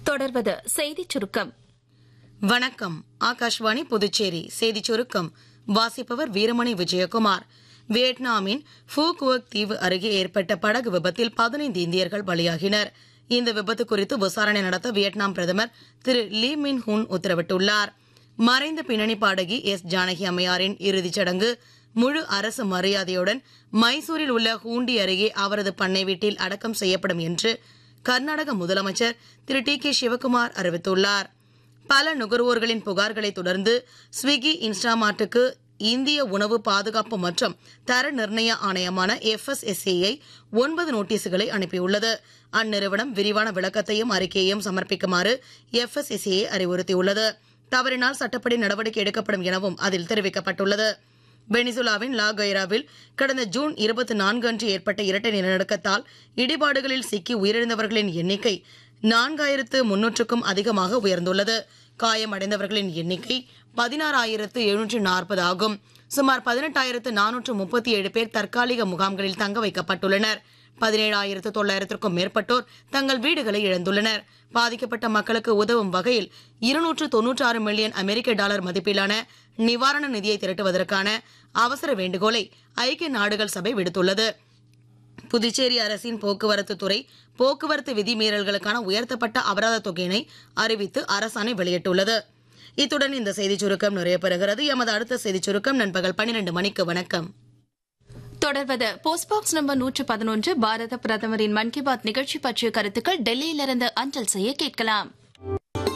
தொடர்வது செய்திச் சுருக்கம் வணக்கம் ஆகாஷ்வாணி புதுச்சேரி செய்திச் சுருக்கம் வாசிப்பவர் வீரமணி விஜயகுமார் வியட்நாமின் ஃபூகுவக் தீவு அருகே ஏற்பட்ட படகு விபத்தில் பதினைந்து இந்தியர்கள் பலியாகினர் இந்த விபத்து குறித்து விசாரணை நடத்த வியட்நாம் பிரதமர் திரு லீ மின் ஹூன் உத்தரவிட்டுள்ளார் மறைந்த பின்னணி பாடகி எஸ் ஜானகி அம்மையாரின் இறுதிச் சடங்கு முழு அரசு மரியாதையுடன் மைசூரில் உள்ள ஹூண்டி அருகே அவரது பண்ணை வீட்டில் அடக்கம் செய்யப்படும் என்று கர்நாடக முதலமைச்சர் திரு டி கே சிவகுமார் அறிவித்துள்ளார் பல நுகர்வோர்களின் புகார்களை தொடர்ந்து ஸ்விக்கி இன்ஸ்டாமார்ட்டுக்கு இந்திய உணவு பாதுகாப்பு மற்றும் தர நிர்ணய ஆணையமான எஃப்எஸ்எஸ்ஏஐ ஒன்பது நோட்டீசுகளை அனுப்பியுள்ளது அந்நிறுவனம் விரிவான விளக்கத்தையும் அறிக்கையையும் சமர்ப்பிக்குமாறு எஃப்எஸ்எஸ்ஏஐ அறிவுறுத்தியுள்ளது தவறினால் சட்டப்படி நடவடிக்கை எடுக்கப்படும் எனவும் அதில் தெரிவிக்கப்பட்டுள்ளது வெனிசுலாவின் லா கைராவில் கடந்த ஜூன் இருபத்தி நான்கு அன்று ஏற்பட்ட இரட்டை நிலநடுக்கத்தால் இடிபாடுகளில் சிக்கி உயிரிழந்தவர்களின் எண்ணிக்கை நான்காயிரத்து முன்னூற்றுக்கும் அதிகமாக உயர்ந்துள்ளது காயமடைந்தவர்களின் எண்ணிக்கை பதினாறாயிரத்து எழுநூற்று நாற்பது ஆகும் சுமார் பதினெட்டாயிரத்து நானூற்று முப்பத்தி ஏழு பேர் தற்காலிக முகாம்களில் தங்க வைக்கப்பட்டுள்ளனர் பதினேழாயிரத்து தொள்ளாயிரத்திற்கும் மேற்பட்டோர் தங்கள் வீடுகளை இழந்துள்ளனர் பாதிக்கப்பட்ட மக்களுக்கு உதவும் வகையில் இருநூற்று தொன்னூற்றாறு மில்லியன் அமெரிக்க டாலர் மதிப்பிலான நிவாரண நிதியை திரட்டுவதற்கான அவசர வேண்டுகோளை ஐக்கிய நாடுகள் சபை விடுத்துள்ளது புதுச்சேரி அரசின் போக்குவரத்து துறை போக்குவரத்து விதிமீறல்களுக்கான உயர்த்தப்பட்ட அபராத தொகையினை அறிவித்து அரசாணை வெளியிட்டுள்ளது இத்துடன் இந்த செய்திச் சுருக்கம் நிறைவு பெறுகிறது எமது அடுத்த செய்திச் சுருக்கம் நண்பகல் பன்னிரண்டு மணிக்கு வணக்கம் தொடர்வது போஸ்ட்பாக்ஸ் நம்பர் நூற்று பதினொன்று பாரத பிரதமரின் மன் கி பாத் நிகழ்ச்சி பற்றிய கருத்துக்கள் டெல்லியிலிருந்து அஞ்சல் செய்ய கேட்கலாம்